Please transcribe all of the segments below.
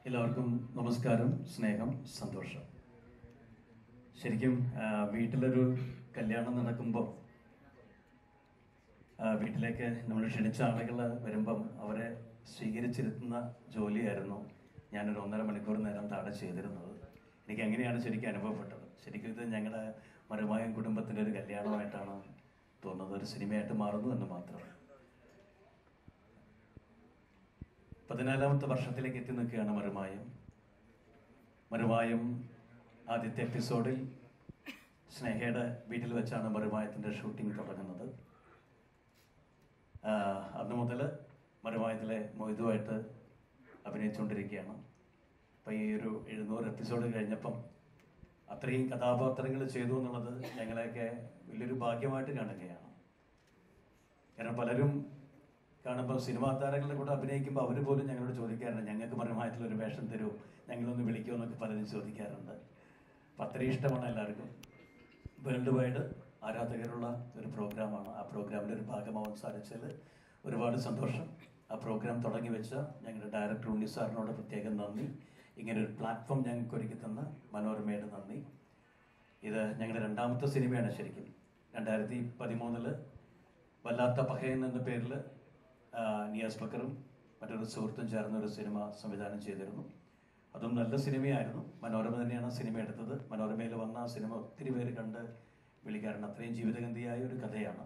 എല്ലാവർക്കും നമസ്കാരം സ്നേഹം സന്തോഷം ശരിക്കും ആ, വീട്ടിലൊരു കല്യാണം നടക്കുമ്പോൾ ആ, വീട്ടിലേക്ക് നമ്മൾ ക്ഷണിച്ച ആളുകൾ വരുമ്പം അവരെ സ്വീകരിച്ചിരുത്തുന്ന ജോലിയായിരുന്നു ഞാനൊരു ഒന്നര മണിക്കൂർ നേരം താഴെ ചെയ്തിരുന്നത് എനിക്ക് എങ്ങനെയാണ് ശരിക്കും അനുഭവപ്പെട്ടത് ശരിക്കും ഇത് ഞങ്ങളുടെ മരുമായം കുടുംബത്തിൻ്റെ ഒരു കല്യാണമായിട്ടാണ് തോന്നുന്നത് ഒരു സിനിമയായിട്ട് മാറുന്നു എന്ന് മാത്രം പതിനാലാമത്തെ വർഷത്തിലേക്ക് എത്തി നിൽക്കുകയാണ് മറുമായം മറുമായം ആദ്യത്തെ എപ്പിസോഡിൽ സ്നേഹയുടെ വീട്ടിൽ വെച്ചാണ് മറുമായത്തിൻ്റെ ഷൂട്ടിംഗ് തുടങ്ങുന്നത് ആഹ് അന്ന് മുതൽ മറുമായത്തിലെ മൊയ്തുമായിട്ട് അഭിനയിച്ചുകൊണ്ടിരിക്കുകയാണ് അപ്പം ഈ ഒരു എഴുന്നൂറ് എപ്പിസോഡ് കഴിഞ്ഞപ്പം അത്രയും കഥാപാത്രങ്ങൾ ചെയ്തു എന്നുള്ളത് ഞങ്ങളെയൊക്കെ വലിയൊരു ഭാഗ്യമായിട്ട് കാണുകയാണ് കാരണം പലരും കാണുമ്പോൾ സിനിമാ താരങ്ങളുടെ കൂടെ അഭിനയിക്കുമ്പോൾ അവർ പോലും ഞങ്ങളോട് ചോദിക്കാറുണ്ട് ഞങ്ങൾക്ക് മറുമായത്തിൽ ഒരു വേഷം തരൂ ഞങ്ങളൊന്ന് വിളിക്കുമോ എന്നൊക്കെ പലരും ചോദിക്കാറുണ്ട് അപ്പം അത്രയും ഇഷ്ടമാണ് എല്ലാവർക്കും വേൾഡ് വൈഡ് ആരാധകരുള്ള ഒരു പ്രോഗ്രാമാണ് ആ പ്രോഗ്രാമിൻ്റെ ഒരു ഭാഗമാവാൻ സാധിച്ചതിൽ ഒരുപാട് സന്തോഷം ആ പ്രോഗ്രാം തുടങ്ങി വെച്ച ഞങ്ങളുടെ ഡയറക്ടർ ഉണ്ണി സാറിനോട് പ്രത്യേകം നന്ദി ഇങ്ങനെ ഒരു പ്ലാറ്റ്ഫോം ഞങ്ങൾക്ക് ഒരുക്കി തന്ന മനോരമയുടെ നന്ദി ഇത് ഞങ്ങളുടെ രണ്ടാമത്തെ സിനിമയാണ് ശരിക്കും രണ്ടായിരത്തി പതിമൂന്നില് വല്ലാത്ത പഹയൻ എന്ന പേരിൽ നിയാസ് ബക്കറും മറ്റൊരു സുഹൃത്തും ചേർന്ന ഒരു സിനിമ സംവിധാനം ചെയ്തിരുന്നു അതും നല്ല സിനിമയായിരുന്നു മനോരമ തന്നെയാണ് സിനിമ എടുത്തത് മനോരമയിൽ വന്ന ആ സിനിമ ഒത്തിരി പേര് കണ്ട് വിളിക്കാറുണ്ട് അത്രയും ജീവിതഗന്ധിയായ ഒരു കഥയാണ്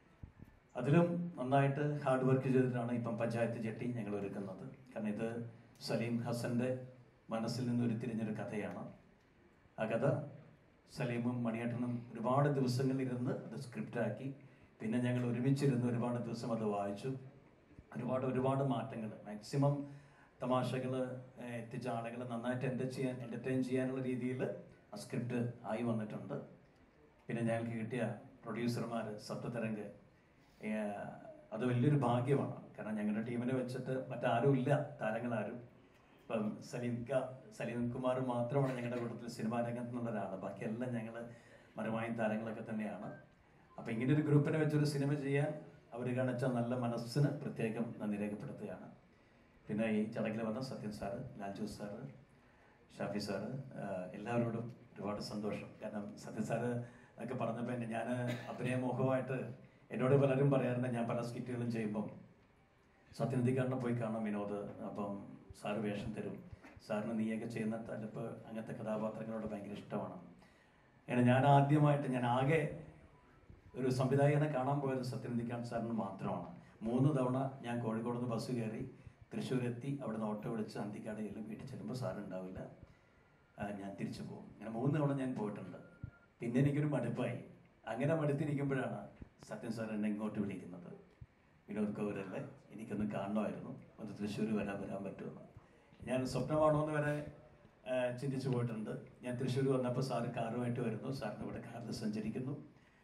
അതിലും നന്നായിട്ട് ഹാർഡ് വർക്ക് ചെയ്തിട്ടാണ് ഇപ്പം പഞ്ചായത്ത് ജെട്ടി ഞങ്ങൾ ഒരുക്കുന്നത് കാരണം ഇത് സലീം ഹസന്റെ മനസ്സിൽ നിന്ന് ഉരുത്തിരിഞ്ഞൊരു കഥയാണ് ആ കഥ സലീമും മണിയേട്ടനും ഒരുപാട് ദിവസങ്ങളിൽ ഇരുന്ന് അത് സ്ക്രിപ്റ്റാക്കി പിന്നെ ഞങ്ങൾ ഒരുമിച്ചിരുന്ന് ഒരുപാട് ദിവസം അത് വായിച്ചു ഒരുപാട് ഒരുപാട് മാറ്റങ്ങൾ മാക്സിമം തമാശകൾ എത്തിച്ച ആളുകളെ നന്നായിട്ട് എൻ്റെ ചെയ്യാൻ എൻ്റർടൈൻ ചെയ്യാനുള്ള രീതിയിൽ ആ സ്ക്രിപ്റ്റ് ആയി വന്നിട്ടുണ്ട് പിന്നെ ഞങ്ങൾക്ക് കിട്ടിയ പ്രൊഡ്യൂസർമാർ സപ്തതരംഗ് ഏഹ് അത് വലിയൊരു ഭാഗ്യമാണ് കാരണം ഞങ്ങളുടെ ടീമിനെ വെച്ചിട്ട് മറ്റാരും ഇല്ല താരങ്ങളാരും ഇപ്പം സലീംക സലീം കുമാർ മാത്രമാണ് ഞങ്ങളുടെ കൂട്ടത്തിൽ സിനിമാ രംഗത്തുള്ള ഒരാൾ ബാക്കിയെല്ലാം ഞങ്ങൾ മരമായും താരങ്ങളൊക്കെ തന്നെയാണ് അപ്പം ഇങ്ങനെ ഒരു ഗ്രൂപ്പിനെ വെച്ചൊരു സിനിമ ചെയ്യാൻ അവർ കാണിച്ച നല്ല മനസ്സിന് പ്രത്യേകം നന്ദി രേഖപ്പെടുത്തുകയാണ് പിന്നെ ഈ ചടങ്ങിൽ വന്ന Sathyan sir Lalju sir Shafi sir ആഹ് എല്ലാവരോടും ഒരുപാട് സന്തോഷം കാരണം സത്യൻ സാറ് ഒക്കെ പറഞ്ഞപ്പോൾ എന്നെ ഞാൻ അഭിനയമോഹമായിട്ട് എന്നോട് പലരും പറയാറുണ്ട് ഞാൻ പല സ്കിറ്റുകളും ചെയ്യുമ്പം സത്യനന്ദിക്കാരനെ പോയി കാണാം വിനോദ് അപ്പം സാറ് വേഷം തരും സാറിന് നീയൊക്കെ ചെയ്യുന്ന തലപ്പ് അങ്ങനത്തെ കഥാപാത്രങ്ങളോട് ഭയങ്കര ഇഷ്ടമാണ് അങ്ങനെ ഞാൻ ആദ്യമായിട്ട് ഞാൻ ആകെ ഒരു സംവിധായകനെ കാണാൻ പോയത് സത്യനന്ദിക്കാൻ സാറിന് മാത്രമാണ് മൂന്ന് തവണ ഞാൻ കോഴിക്കോട് നിന്ന് ബസ് കയറി തൃശ്ശൂർ എത്തി അവിടെ നിന്ന് ഓട്ടോ വിളിച്ച് അന്തിക്കാട് ചെല്ലും വീട്ടിൽ ചെല്ലുമ്പോൾ സാർ ഉണ്ടാവില്ല ആ, ഞാൻ തിരിച്ചു പോകും അങ്ങനെ മൂന്ന് തവണ ഞാൻ പോയിട്ടുണ്ട് പിന്നെ എനിക്കൊരു മടുപ്പായി അങ്ങനെ മടുത്തിരിക്കുമ്പോഴാണ് സത്യൻ സാർ എന്നെ ഇങ്ങോട്ട് വിളിക്കുന്നത് വിനോദ് കൗരല്ലേ എനിക്കൊന്ന് കാണണമായിരുന്നു ഒന്ന് തൃശ്ശൂർ വരാൻ വരാൻ പറ്റുമെന്ന് ഞാൻ സ്വപ്നമാണോ എന്ന് വരെ ആ, ചിന്തിച്ചു പോയിട്ടുണ്ട് ഞാൻ തൃശ്ശൂർ വന്നപ്പോൾ സാറ് കാറുമായിട്ട് വരുന്നു സാറിന് ഇവിടെ കാറിൽ സഞ്ചരിക്കുന്നു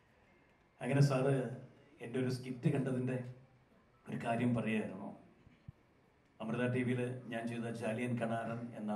അങ്ങനെ സാറ് എൻ്റെ ഒരു സ്കിറ്റ് കണ്ടതിൻ്റെ ഒരു കാര്യം പറയുമായിരുന്നു അമൃത ടി വിയിൽ ഞാൻ ചെയ്ത ജാലിയൻ കണാരൻ എന്ന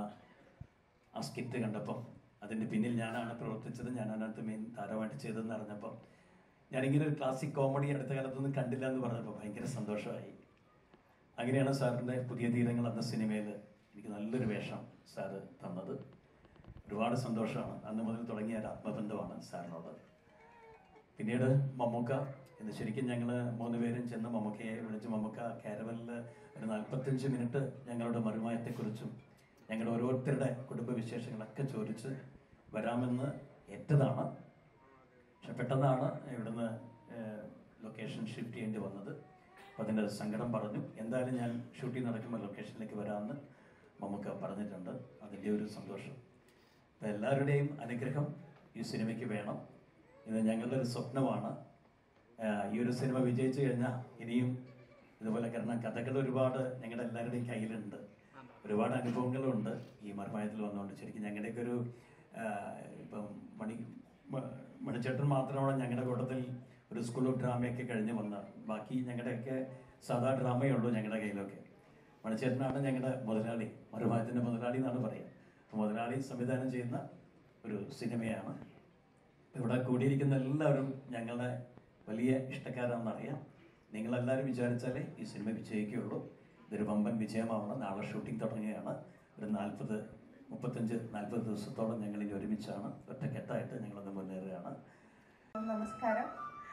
ആ സ്കിറ്റ് കണ്ടപ്പം അതിൻ്റെ പിന്നിൽ ഞാനാണ് പ്രവർത്തിച്ചത് ഞാൻ അതിനകത്ത് മെയിൻ താരമായിട്ട് ചെയ്തതെന്ന് അറിഞ്ഞപ്പം ഞാനിങ്ങനെ ഒരു ക്ലാസിക് കോമഡി അടുത്ത കാലത്തൊന്നും കണ്ടില്ല എന്ന് പറഞ്ഞപ്പോൾ ഭയങ്കര സന്തോഷമായി അങ്ങനെയാണ് സാറിൻ്റെ പുതിയ തീരങ്ങൾ എന്ന സിനിമയിൽ എനിക്ക് നല്ലൊരു വേഷം സാറ് തന്നത് ഒരുപാട് സന്തോഷമാണ് അന്ന് മുതൽ തുടങ്ങിയ ഒരു ആത്മബന്ധമാണ് സാറിനോട് പിന്നീട് മമ്മൂക്ക എന്ന് ശരിക്കും ഞങ്ങൾ മൂന്ന് പേരും ചെന്ന് മമ്മൂക്കയെ വിളിച്ച് മമ്മൂക്ക കാരവലിൽ ഒരു നാൽപ്പത്തഞ്ച് മിനിറ്റ് ഞങ്ങളുടെ മറുമായത്തെക്കുറിച്ചും ഞങ്ങളുടെ ഓരോരുത്തരുടെ കുടുംബവിശേഷങ്ങളൊക്കെ ചോദിച്ച് വരാമെന്ന് ഏറ്റതാണ് പക്ഷെ പെട്ടെന്നാണ് ഇവിടുന്ന് ലൊക്കേഷൻ ഷിഫ്റ്റ് ചെയ്യേണ്ടി വന്നത് അപ്പോൾ അതിൻ്റെ സങ്കടം പറഞ്ഞു എന്തായാലും ഞാൻ ഷൂട്ടിംഗ് നടക്കുമ്പോൾ ലൊക്കേഷനിലേക്ക് വരാമെന്ന് മമ്മൂക്ക പറഞ്ഞിട്ടുണ്ട് അതിൻ്റെ ഒരു സന്തോഷം അപ്പോൾ എല്ലാവരുടെയും അനുഗ്രഹം ഈ സിനിമയ്ക്ക് വേണം ഇത് ഞങ്ങളുടെ ഒരു സ്വപ്നമാണ് ആഹ് ഈ ഒരു സിനിമ വിജയിച്ചു കഴിഞ്ഞാൽ ഇനിയും ഇതുപോലെ കാരണം കഥകൾ ഒരുപാട് ഞങ്ങളുടെ എല്ലാവരുടെയും കയ്യിലുണ്ട് ഒരുപാട് അനുഭവങ്ങളുണ്ട് ഈ മർമായത്തിൽ വന്നുകൊണ്ട് ശരിക്കും ഞങ്ങളുടെയൊക്കെ ഒരു ആഹ് ഇപ്പം മണി മ- മണിച്ചേട്ടൻ മാത്രമാണ് ഞങ്ങളുടെ കൂട്ടത്തിൽ ഒരു സ്കൂൾ ഓഫ് ഡ്രാമയൊക്കെ കഴിഞ്ഞ് വന്ന ബാക്കി ഞങ്ങളുടെയൊക്കെ സാധാ ഡ്രാമയേ ഉള്ളൂ ഞങ്ങളുടെ കയ്യിലൊക്കെ മണിച്ചേട്ടനാണ് ഞങ്ങളുടെ മുതലാളി മറുഭാഗത്തിൻ്റെ മുതലാളി എന്നാണ് പറയുക അപ്പോൾ മുതലാളി സംവിധാനം ചെയ്യുന്ന ഒരു സിനിമയാണ് ഇവിടെ കൂടിയിരിക്കുന്ന എല്ലാവരും ഞങ്ങളുടെ വലിയ ഇഷ്ടക്കാരാണെന്നറിയാം നിങ്ങളെല്ലാവരും വിചാരിച്ചാലേ ഈ സിനിമ വിജയിക്കുകയുള്ളൂ ഇതൊരു വമ്പൻ വിജയമാവണം നാളെ ഷൂട്ടിംഗ് തുടങ്ങുകയാണ് ഒരു നാൽപ്പത് മുപ്പത്തഞ്ച് നാൽപ്പത് ദിവസത്തോളം ഞങ്ങൾ ഇനി ഒരുമിച്ചാണ് ഒറ്റക്കെട്ടായിട്ട് ഞങ്ങളത് മുന്നേറുകയാണ് നമസ്കാരം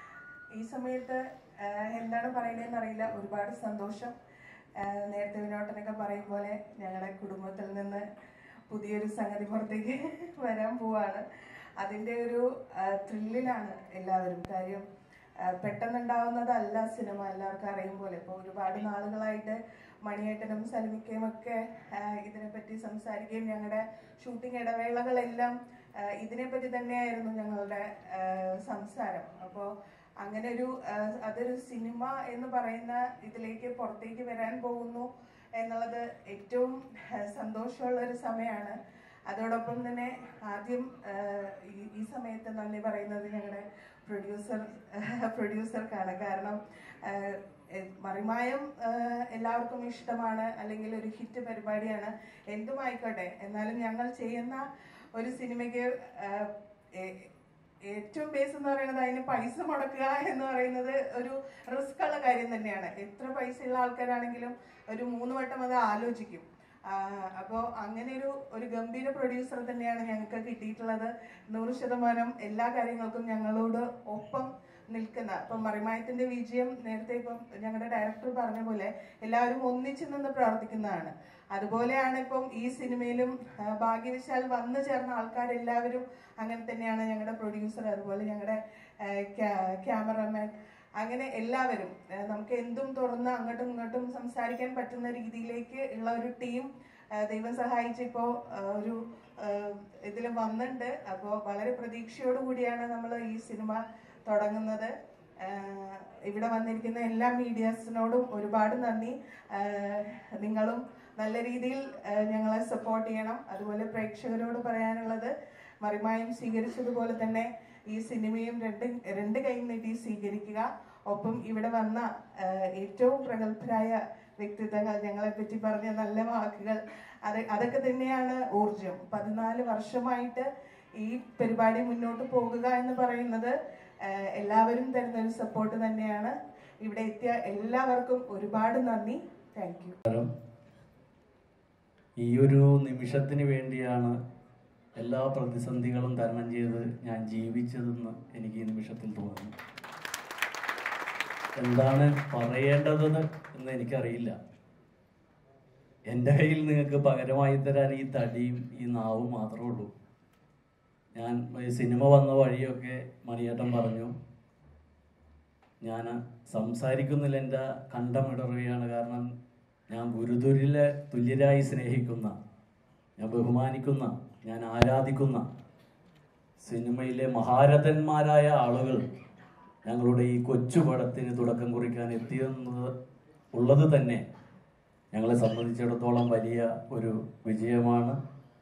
ഈ സമയത്ത് ആഹ്, എന്താണ് പറയണതെന്ന് അറിയില്ല ഒരുപാട് സന്തോഷം ആഹ്, നേരത്തെ വിനോട്ടനൊക്കെ പറയും പോലെ ഞങ്ങളുടെ കുടുംബത്തിൽ നിന്ന് പുതിയൊരു സംഗതി പുറത്തേക്ക് വരാൻ പോവാണ് അതിൻ്റെ ഒരു ത്രില്ലിലാണ് എല്ലാവരും കാര്യം ആഹ്, പെട്ടെന്നുണ്ടാവുന്നതല്ല സിനിമ എല്ലാവർക്കും അറിയും പോലെ ഇപ്പോൾ ഒരുപാട് നാളുകളായിട്ട് മണിയേട്ടനും സലിമിക്കയും ഒക്കെ ആഹ്, ഇതിനെപ്പറ്റി സംസാരിക്കുകയും ഞങ്ങളുടെ ഷൂട്ടിംഗ് ഇടവേളകളെല്ലാം ആഹ്, ഇതിനെപ്പറ്റി തന്നെയായിരുന്നു ഞങ്ങളുടെ ആഹ്, സംസാരം അപ്പോൾ അങ്ങനെ ഒരു ആഹ്, അതൊരു സിനിമ എന്ന് പറയുന്ന ഇതിലേക്ക് പുറത്തേക്ക് വരാൻ പോകുന്നു എന്നുള്ളത് ഏറ്റവും ആഹ്, സന്തോഷമുള്ള ഒരു സമയമാണ് അതോടൊപ്പം തന്നെ ആദ്യം ആഹ്, ഈ- ഈ സമയത്ത് നന്ദി പറയുന്നത് ഞങ്ങളുടെ പ്രൊഡ്യൂസർ പ്രൊഡ്യൂസർക്കാണ് കാരണം ആഹ്, എ- മറിമായം ആഹ്, എല്ലാവർക്കും ഇഷ്ടമാണ് അല്ലെങ്കിൽ ഒരു ഹിറ്റ് പരിപാടിയാണ് എന്തും ആയിക്കോട്ടെ എന്നാലും ഞങ്ങൾ ചെയ്യുന്ന ഒരു സിനിമയ്ക്ക് ആഹ്, ഏ- ഏറ്റവും ബേസ് എന്ന് പറയുന്നത് അതിന് പൈസ മുടക്കുക എന്ന് പറയുന്നത് ഒരു റിസ്ക് ഉള്ള കാര്യം തന്നെയാണ് എത്ര പൈസ ഉള്ള ആൾക്കാരാണെങ്കിലും ഒരു മൂന്ന് വട്ടം അത് ആലോചിക്കും അപ്പോൾ അങ്ങനെ ഒരു ഒരു ഗംഭീര പ്രൊഡ്യൂസർ തന്നെയാണ് ഞങ്ങൾക്ക് കിട്ടിയിട്ടുള്ളത് നൂറ് ശതമാനം എല്ലാ കാര്യങ്ങൾക്കും ഞങ്ങളോട് ഒപ്പം നിൽക്കുന്ന ഇപ്പം മറിമായത്തിന്റെ വിജയം നേരത്തെ ഇപ്പം ഞങ്ങളുടെ ഡയറക്ടർ പറഞ്ഞ പോലെ എല്ലാവരും ഒന്നിച്ചു നിന്ന് പ്രവർത്തിക്കുന്നതാണ് അതുപോലെയാണ് ഇപ്പം ഈ സിനിമയിലും ആ, ഭാഗ്യവശാൽ വന്നു ചേർന്ന ആൾക്കാരെല്ലാവരും അങ്ങനെ തന്നെയാണ് ഞങ്ങളുടെ പ്രൊഡ്യൂസർ അതുപോലെ ഞങ്ങളുടെ ക്യാമറമാൻ അങ്ങനെ എല്ലാവരും ആ, നമുക്ക് എന്തും തുറന്ന് അങ്ങോട്ടും ഇങ്ങോട്ടും സംസാരിക്കാൻ പറ്റുന്ന രീതിയിലേക്ക് ഉള്ള ഒരു ടീം ദൈവം സഹായിച്ച് ഇപ്പോൾ ഒരു ഇതിൽ വന്നിട്ടുണ്ട് അപ്പോൾ വളരെ പ്രതീക്ഷയോട് കൂടിയാണ് നമ്മൾ ഈ സിനിമ തുടങ്ങുന്നത് ആഹ് ഇവിടെ വന്നിരിക്കുന്ന എല്ലാ മീഡിയാസിനോടും ഒരുപാട് നന്ദി ആഹ് നിങ്ങളും നല്ല രീതിയിൽ ആഹ് ഞങ്ങളെ സപ്പോർട്ട് ചെയ്യണം അതുപോലെ പ്രേക്ഷകരോട് പറയാനുള്ളത് മറിമായം സ്വീകരിച്ചതുപോലെ തന്നെ ഈ സിനിമയും രണ്ട് രണ്ട് കൈ നീട്ടി സ്വീകരിക്കുക ഒപ്പം ഇവിടെ വന്ന ആഹ് ഏറ്റവും പ്രഗത്ഭരായ വ്യക്തിത്വങ്ങൾ ഞങ്ങളെ പറ്റി പറഞ്ഞ നല്ല വാക്കുകൾ അത് അതൊക്കെ തന്നെയാണ് ഊർജം പതിനാല് വർഷമായിട്ട് ഈ പരിപാടി മുന്നോട്ട് പോകുക എന്ന് പറയുന്നത് ആഹ് എല്ലാവരും തരുന്ന ഒരു സപ്പോർട്ട് തന്നെയാണ് ഇവിടെ എത്തിയ എല്ലാവർക്കും ഒരുപാട് നന്ദി താങ്ക് യു ഈ ഒരു നിമിഷത്തിന് വേണ്ടിയാണ് എല്ലാ പ്രതിസന്ധികളും തരണം ചെയ്ത് ഞാൻ ജീവിച്ചതെന്ന് എനിക്ക് ഈ നിമിഷത്തിൽ തോന്നുന്നു എന്താണ് പറയേണ്ടതെന്ന് എന്ന് എനിക്കറിയില്ല എൻ്റെ കയ്യിൽ നിങ്ങൾക്ക് പകരമായി തരാൻ ഈ തടിയും ഈ നാവും മാത്രമേ ഉള്ളൂ ഞാൻ ഈ സിനിമ വന്ന വഴിയൊക്കെ മണിയേട്ടൻ പറഞ്ഞു ഞാൻ സംസാരിക്കുന്നില്ല എൻ്റെ കണ്ടമിടറുകയാണ് കാരണം ഞാൻ ഗുരുതുല്യ തുല്യരായി സ്നേഹിക്കുന്ന ഞാൻ ബഹുമാനിക്കുന്ന ഞാൻ ആരാധിക്കുന്ന സിനിമയിലെ മഹാരഥന്മാരായ ആളുകൾ ഞങ്ങളുടെ ഈ കൊച്ചു പടത്തിന് തുടക്കം കുറിക്കാൻ എത്തിയെന്നത് ഉള്ളത് തന്നെ ഞങ്ങളെ സംബന്ധിച്ചിടത്തോളം വലിയ ഒരു വിജയമാണ്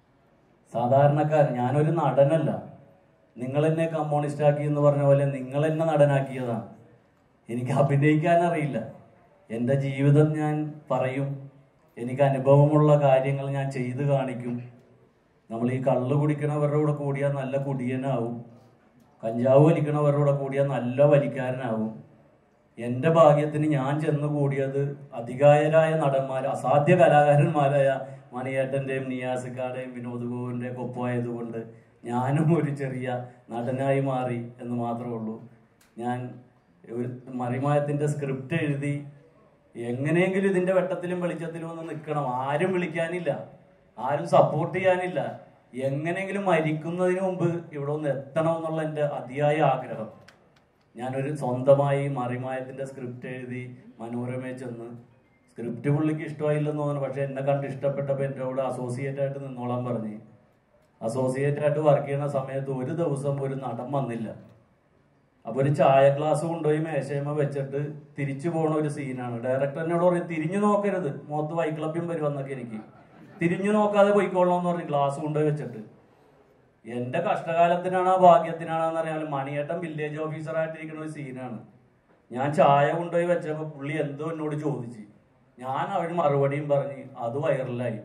സാധാരണക്കാരൻ ഞാനൊരു നടനല്ല നിങ്ങൾ എന്നെ കമ്മ്യൂണിസ്റ്റ് ആക്കി എന്ന് പറഞ്ഞ പോലെ നിങ്ങൾ എന്നെ നടനാക്കിയതാണ് എനിക്ക് അഭിനയിക്കാൻ അറിയില്ല എൻ്റെ ജീവിതം ഞാൻ പറയും എനിക്ക് അനുഭവമുള്ള കാര്യങ്ങൾ ഞാൻ ചെയ്തു കാണിക്കും നമ്മൾ ഈ കള്ള് കുടിക്കണവരുടെ കൂടെ കൂടിയാൽ നല്ല കുടിയനാവും കഞ്ചാവ് വലിക്കണവരുടെ കൂടെ കൂടിയാൽ നല്ല വലിക്കാരനാവും എൻ്റെ ഭാഗ്യത്തിന് ഞാൻ ചെന്ന് കൂടിയത് അധികായരായ നടന്മാർ അസാധ്യ കലാകാരന്മാരായ മണിയേട്ടൻ്റെയും നിയാസിക്കാടെയും വിനോദ് ഗോവിൻ്റെ ഒക്കെ ഒപ്പമായതുകൊണ്ട് ഞാനും ഒരു ചെറിയ നടനായി മാറി എന്ന് മാത്രമേ ഉള്ളൂ ഞാൻ ഒരു മറിമായത്തിൻ്റെ സ്ക്രിപ്റ്റ് എഴുതി എങ്ങനെയെങ്കിലും ഇതിൻ്റെ വെട്ടത്തിലും വെളിച്ചത്തിലും ഒന്ന് നിൽക്കണം ആരും വിളിക്കാനില്ല ആരും സപ്പോർട്ട് ചെയ്യാനില്ല എങ്ങനെയെങ്കിലും മരിക്കുന്നതിന് മുമ്പ് ഇവിടെ ഒന്ന് എത്തണം എന്നുള്ള എൻ്റെ അതിയായ ആഗ്രഹം ഞാനൊരു സ്വന്തമായി മറിമായത്തിന്റെ സ്ക്രിപ്റ്റ് എഴുതി മനോരമയിൽ ചെന്ന് സ്ക്രിപ്റ്റ് പുള്ളിക്ക് ഇഷ്ടമായില്ലെന്ന് തോന്നുന്നു പക്ഷെ എന്നെ കണ്ട് ഇഷ്ടപ്പെട്ടപ്പോൾ എൻ്റെ കൂടെ അസോസിയേറ്റ് ആയിട്ട് നിന്നോളാൻ പറഞ്ഞ് അസോസിയേറ്റ് ആയിട്ട് വർക്ക് ചെയ്യുന്ന സമയത്ത് ഒരു ദിവസം ഒരു നടൻ വന്നില്ല അപ്പൊ ഒരു ചായ ഗ്ലാസ് കൊണ്ടുപോയി മേശയമ്മ വെച്ചിട്ട് തിരിച്ചു പോണ ഒരു സീനാണ് ഡയറക്ടർ എന്നോട് പറയും തിരിഞ്ഞു നോക്കരുത് മുഖത്ത് വൈക്ലഭ്യം വരുമെന്നൊക്കെ എനിക്ക് തിരിഞ്ഞു നോക്കാതെ പോയിക്കോളണം എന്ന് പറഞ്ഞ് ഗ്ലാസ് കൊണ്ടുപോയി വെച്ചിട്ട് എന്റെ കഷ്ടകാലത്തിനാണോ ഭാഗ്യത്തിനാണോന്ന് അറിയാൻ മണിയേട്ടൻ വില്ലേജ് ഓഫീസറായിട്ടിരിക്കുന്ന ഒരു സീനാണ് ഞാൻ ചായ കൊണ്ടുപോയി വെച്ചപ്പോ പുള്ളി എന്തോ എന്നോട് ചോദിച്ചു ഞാൻ അവന് മറുപടിയും പറഞ്ഞ് അത് വൈറലായി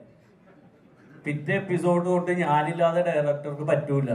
പിറ്റേ എപ്പിസോഡ് തൊട്ട് ഞാനില്ലാതെ ഡയറക്ടർക്ക് പറ്റൂല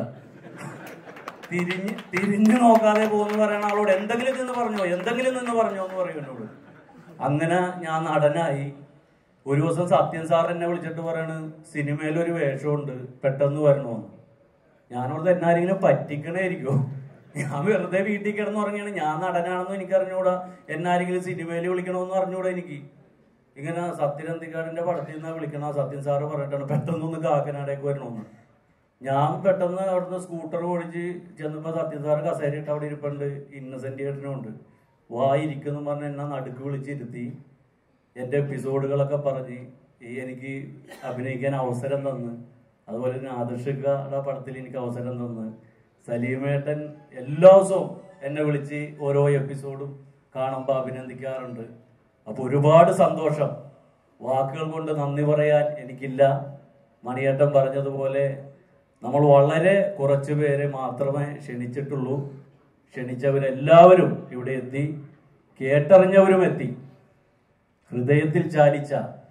തിരിഞ്ഞ് തിരിഞ്ഞു നോക്കാതെ പോകുന്നു പറയണ ആളോട് എന്തെങ്കിലും നിന്ന് പറഞ്ഞോ എന്തെങ്കിലും നിന്ന് പറഞ്ഞോ എന്ന് പറയും എന്നോട് അങ്ങനെ ഞാൻ നടനായി ഒരു ദിവസം സത്യൻ സാർ എന്നെ വിളിച്ചിട്ട് പറയാണ് സിനിമയിൽ ഒരു വേഷമുണ്ട് പെട്ടെന്ന് വരണമെന്ന് ഞാനോട് എന്നാരെങ്കിലും പറ്റിക്കണായിരിക്കോ ഞാൻ വെറുതെ വീട്ടിൽ കിടന്ന് ഉറങ്ങിയാണ് ഞാൻ നടനാണെന്ന് എനിക്ക് അറിഞ്ഞൂടാ എന്നാരെങ്കിലും സിനിമയിൽ വിളിക്കണമെന്ന് അറിഞ്ഞൂടാ എനിക്ക് ഇങ്ങനെ സത്യനന്ദിക്കാടിന്റെ പടത്തിൽ നിന്നാ വിളിക്കണ സത്യൻ സാറ് പറഞ്ഞിട്ടാണ് പെട്ടെന്നൊന്ന് കാക്കനാടേക്ക് വരണമെന്ന് ഞാൻ പെട്ടെന്ന് അവിടുന്ന് സ്കൂട്ടർ ഓടിച്ച് ചെന്നപ്പോ സത്യൻ സാറ് കസേരയിട്ട് അവിടെ ഇരിപ്പുണ്ട് ഇന്നസെന്റ് ഏട്ടനുണ്ട് വായിരിക്കുന്നു പറഞ്ഞ് എന്നെ നടുക്ക് വിളിച്ചിരുത്തി എൻ്റെ എപ്പിസോഡുകളൊക്കെ പറഞ്ഞ് ഈ എനിക്ക് അഭിനയിക്കാൻ അവസരം തന്ന് അതുപോലെ തന്നെ ആദർശിക്കയുടെ പടത്തിൽ എനിക്ക് അവസരം തന്ന് സലീമേട്ടൻ എല്ലാ ദിവസവും എന്നെ വിളിച്ച് ഓരോ എപ്പിസോഡും കാണുമ്പോൾ അഭിനന്ദിക്കാറുണ്ട് അപ്പോൾ ഒരുപാട് സന്തോഷം വാക്കുകൾ കൊണ്ട് നന്ദി പറയാൻ എനിക്കില്ല മണിയേട്ടൻ പറഞ്ഞതുപോലെ നമ്മൾ വളരെ കുറച്ച് പേരെ മാത്രമേ ക്ഷണിച്ചിട്ടുള്ളൂ ക്ഷണിച്ചവരെല്ലാവരും ഇവിടെ എത്തി കേട്ടറിഞ്ഞവരും എത്തി ഹൃദയത്തിൽ ചാലിച്ച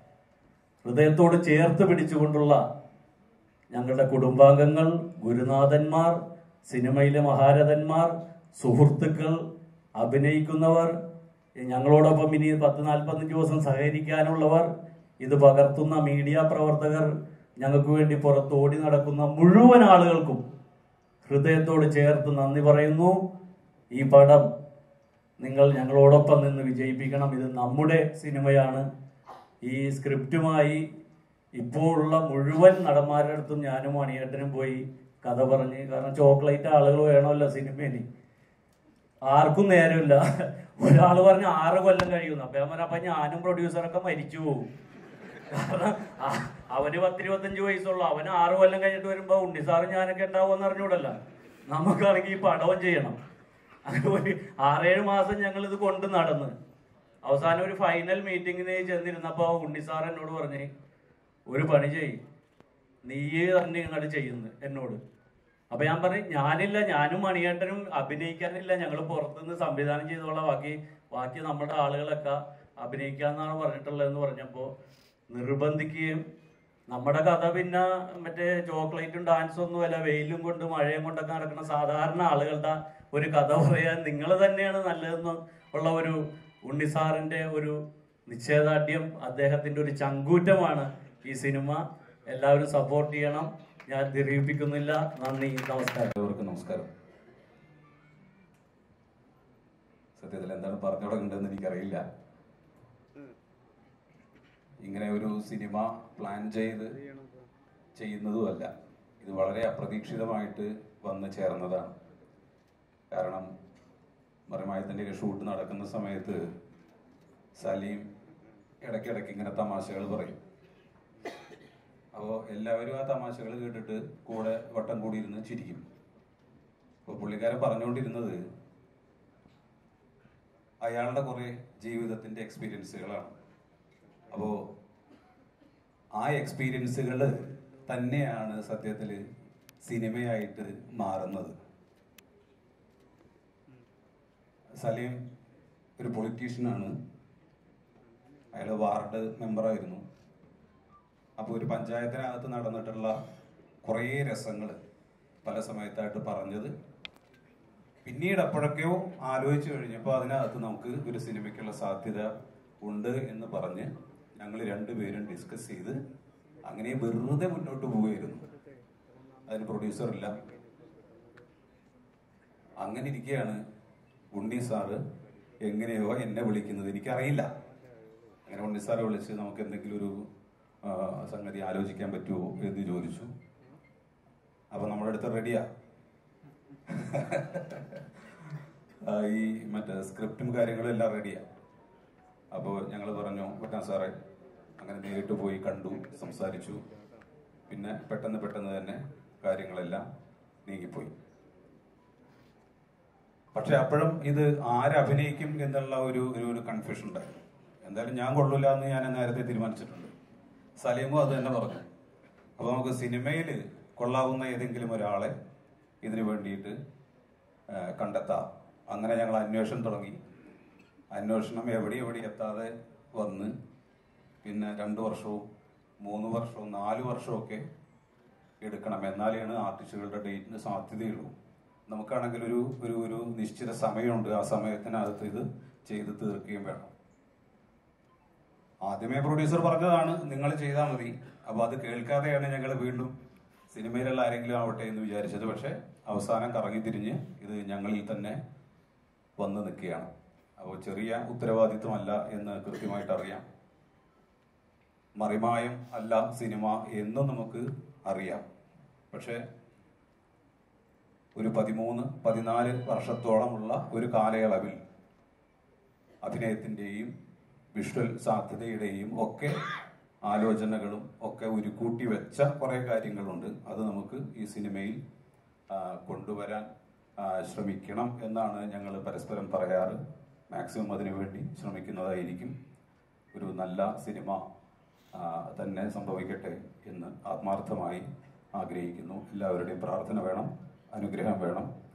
ഹൃദയത്തോട് ചേർത്ത് പിടിച്ചുകൊണ്ടുള്ള ഞങ്ങളുടെ കുടുംബാംഗങ്ങൾ ഗുരുനാഥന്മാർ സിനിമയിലെ മഹാരഥന്മാർ സുഹൃത്തുക്കൾ അഭിനയിക്കുന്നവർ ഞങ്ങളോടൊപ്പം ഇനി പത്ത് നാൽപ്പത്തഞ്ച് ദിവസം സഹകരിക്കാനുള്ളവർ ഇത് പകർത്തുന്ന മീഡിയ പ്രവർത്തകർ ഞങ്ങൾക്ക് വേണ്ടി പുറത്തോടി നടക്കുന്ന മുഴുവൻ ആളുകൾക്കും ഹൃദയത്തോട് ചേർത്ത് നന്ദി പറയുന്നു ഈ പടം നിങ്ങൾ ഞങ്ങളോടൊപ്പം നിന്ന് വിജയിപ്പിക്കണം ഇത് നമ്മുടെ സിനിമയാണ് ഈ സ്ക്രിപ്റ്റുമായി ഇപ്പോൾ ഉള്ള മുഴുവൻ നടന്മാരുടെ അടുത്തും ഞാനും മണിയേട്ടനും പോയി കഥ പറഞ്ഞ് കാരണം ചോക്ലേറ്റ് ആളുകൾ വേണമല്ലോ സിനിമയിൽ ആർക്കും നേരമില്ല ഒരാൾ പറഞ്ഞ ആറ് കൊല്ലം കഴിയുന്നു അപ്പൊ ഞാൻ പറഞ്ഞ അപ്പൊ ഞാനും പ്രൊഡ്യൂസറൊക്കെ മരിച്ചു പോകും കാരണം ആ- അവന് പത്തിരുപത്തഞ്ച് വയസ്സുള്ളൂ അവന് ആറ് കൊല്ലം കഴിഞ്ഞിട്ട് വരുമ്പോ ഉണ്ണിസാറും ഞാനൊക്കെ ഉണ്ടാവുമെന്ന് അറിഞ്ഞൂടല്ല നമുക്കാണെങ്കിൽ ഈ പടവും ചെയ്യണം അങ്ങനെ ഒരു ആറേഴ് മാസം ഞങ്ങൾ ഇത് കൊണ്ട് നടന്ന് അവസാനം ഒരു ഫൈനൽ മീറ്റിങ്ങിന് ചെന്നിരുന്നപ്പോ ഉണ്ണിസാർ എന്നോട് പറഞ്ഞ് ഒരു പണി ചെയ് നീ തന്നെ ഇങ്ങോട്ട് ചെയ്യുന്നു എന്നോട് അപ്പൊ ഞാൻ പറഞ്ഞു ഞാനില്ല ഞാനും മണിയേട്ടനും അഭിനയിക്കാനില്ല ഞങ്ങൾ പുറത്തുനിന്ന് സംവിധാനം ചെയ്തോളാം ബാക്കി ബാക്കി നമ്മുടെ ആളുകളൊക്കെ അഭിനയിക്കാന്നാണ് പറഞ്ഞിട്ടുള്ളതെന്ന് പറഞ്ഞപ്പോ നിർബന്ധിക്കുകയും നമ്മുടെ കഥ പിന്നെ മറ്റേ ചോക്ലേറ്റും ഡാൻസും ഒന്നും അല്ല വെയിലും കൊണ്ട് മഴയും കൊണ്ടൊക്കെ നടക്കുന്ന സാധാരണ ആളുകളുടെ ഒരു കഥ പറയാൻ നിങ്ങൾ തന്നെയാണ് നല്ലതെന്ന് ഉള്ള ഒരു ഉണ്ണിസാറിന്റെ ഒരു നിശ്ചയദാർഢ്യം അദ്ദേഹത്തിന്റെ ഒരു ചങ്കൂറ്റമാണ് ഈ സിനിമ എല്ലാവരും സപ്പോർട്ട് ചെയ്യണം ഞാൻ ദീർഘിപ്പിക്കുന്നില്ല നന്ദി നമസ്കാരം എല്ലാവർക്കും നമസ്കാരം സത്യത്തിൽ എന്താണ് പറഞ്ഞു തുടങ്ങേണ്ടതെന്ന് എനിക്കറിയില്ല ഇങ്ങനെ ഒരു സിനിമ പ്ലാൻ ചെയ്ത് ചെയ്യുന്നതുമല്ല ഇത് വളരെ അപ്രതീക്ഷിതമായിട്ട് വന്ന് ചേർന്നതാണ് കാരണം മറിമായത്തിൻ്റെ ഷൂട്ട് നടക്കുന്ന സമയത്ത് സലീം ഇടയ്ക്കിടയ്ക്ക് ഇങ്ങനെ തമാശകൾ പറയും അപ്പോൾ എല്ലാവരും ആ തമാശകൾ കേട്ടിട്ട് കൂടെ വട്ടം കൂടി ഇരുന്ന് ചിരിക്കും അപ്പോൾ പുള്ളിക്കാരൻ പറഞ്ഞുകൊണ്ടിരുന്നത് അയാളുടെ കുറേ ജീവിതത്തിൻ്റെ എക്സ്പീരിയൻസുകളാണ് അപ്പോൾ ആ എക്സ്പീരിയൻസുകൾ തന്നെയാണ് സത്യത്തിൽ സിനിമയായിട്ട് മാറുന്നത് സലീം ഒരു പൊളിറ്റീഷ്യനാണ് അയാൾ വാർഡ് മെമ്പറായിരുന്നു അപ്പോൾ ഒരു പഞ്ചായത്തിനകത്ത് നടന്നിട്ടുള്ള കുറേ രസങ്ങൾ പല സമയത്തായിട്ട് പറഞ്ഞത് പിന്നീട് എപ്പോഴൊക്കെയോ ആലോചിച്ച് കഴിഞ്ഞപ്പോൾ അതിനകത്ത് നമുക്ക് ഒരു സിനിമയ്ക്കുള്ള സാധ്യത ഉണ്ട് എന്ന് പറഞ്ഞ് ഞങ്ങൾ രണ്ടുപേരും ഡിസ്കസ് ചെയ്ത് അങ്ങനെ വെറുതെ മുന്നോട്ട് പോവുകയായിരുന്നു അതിന് പ്രൊഡ്യൂസർ ഇല്ല അങ്ങനെ ഇരിക്കുകയാണ് ഉണ്ണി സാറ് എങ്ങനെയോ എന്നെ വിളിക്കുന്നത് എനിക്കറിയില്ല അങ്ങനെ ഉണ്ണി സാറെ വിളിച്ച് നമുക്ക് എന്തെങ്കിലും ഒരു ആ, സംഗതി ആലോചിക്കാൻ പറ്റുമോ എന്ന് ചോദിച്ചു അപ്പൊ നമ്മുടെ അടുത്ത് റെഡിയാ ആ, ഈ മറ്റേ സ്ക്രിപ്റ്റും കാര്യങ്ങളും എല്ലാം റെഡിയാ അപ്പോൾ ഞങ്ങൾ പറഞ്ഞു പറ്റാൻ സാറേ അങ്ങനെ നേരിട്ട് പോയി കണ്ടു സംസാരിച്ചു പിന്നെ പെട്ടെന്ന് പെട്ടെന്ന് തന്നെ കാര്യങ്ങളെല്ലാം നീങ്ങിപ്പോയി പക്ഷെ അപ്പോഴും ഇത് ആരഭിനയിക്കും എന്നുള്ള ഒരു ഒരു ഒരു കൺഫ്യൂഷൻ ഉണ്ടായിരുന്നു എന്തായാലും ഞാൻ കൊള്ളില്ല എന്ന് ഞാൻ നേരത്തെ തീരുമാനിച്ചിട്ടുണ്ട് സലീമും അത് തന്നെ പറഞ്ഞു അപ്പോൾ നമുക്ക് സിനിമയിൽ കൊള്ളാവുന്ന ഏതെങ്കിലും ഒരാളെ ഇതിനു വേണ്ടിയിട്ട് ആ, കണ്ടെത്താം അങ്ങനെ ഞങ്ങൾ അന്വേഷണം തുടങ്ങി അന്വേഷണം എവിടെ എവിടെ എത്താതെ വന്ന് പിന്നെ രണ്ട് വർഷവും മൂന്ന് വർഷവും നാല് വർഷവും ഒക്കെ എടുക്കണം എന്നാലാണ് ആർട്ടിസ്റ്റുകളുടെ ഡേറ്റിന് സാധ്യതയുള്ളൂ നമുക്കാണെങ്കിൽ ഒരു ഒരു ഒരു നിശ്ചിത സമയമുണ്ട് ആ സമയത്തിനകത്ത് ഇത് ചെയ്ത് തീർക്കുകയും വേണം ആദ്യമേ പ്രൊഡ്യൂസർ പറഞ്ഞതാണ് നിങ്ങൾ ചെയ്താൽ മതി അപ്പൊ അത് കേൾക്കാതെയാണ് ഞങ്ങൾ വീണ്ടും സിനിമയിലുള്ള ആരെങ്കിലും ആവട്ടെ എന്ന് വിചാരിച്ചത് പക്ഷെ അവസാനം കറങ്ങി തിരിഞ്ഞ് ഇത് ഞങ്ങളിൽ തന്നെ വന്ന് നിൽക്കുകയാണ് അപ്പോൾ ചെറിയ ഉത്തരവാദിത്വമല്ല എന്ന് കൃത്യമായിട്ട് അറിയാം മറിമായം അല്ല സിനിമ എന്നും നമുക്ക് അറിയാം പക്ഷെ ഒരു പതിമൂന്ന് പതിനാല് വർഷത്തോളമുള്ള ഒരു കാലയളവിൽ അഭിനയത്തിൻ്റെയും വിഷ്വൽ സാധ്യതയുടെയും ഒക്കെ ആലോചനകളും ഒക്കെ ഉരുക്കൂട്ടി വെച്ച കുറേ കാര്യങ്ങളുണ്ട് അത് നമുക്ക് ഈ സിനിമയിൽ ആ, കൊണ്ടുവരാൻ ആ, ശ്രമിക്കണം എന്നാണ് ഞങ്ങൾ പരസ്പരം പറയാറ് മാക്സിമം അതിനുവേണ്ടി ശ്രമിക്കുന്നതായിരിക്കും ഒരു നല്ല സിനിമ ആ, തന്നെ സംഭവിക്കട്ടെ എന്ന് ആത്മാർത്ഥമായി ആഗ്രഹിക്കുന്നു എല്ലാവരുടെയും പ്രാർത്ഥന വേണം അനുഗ്രഹം വേണം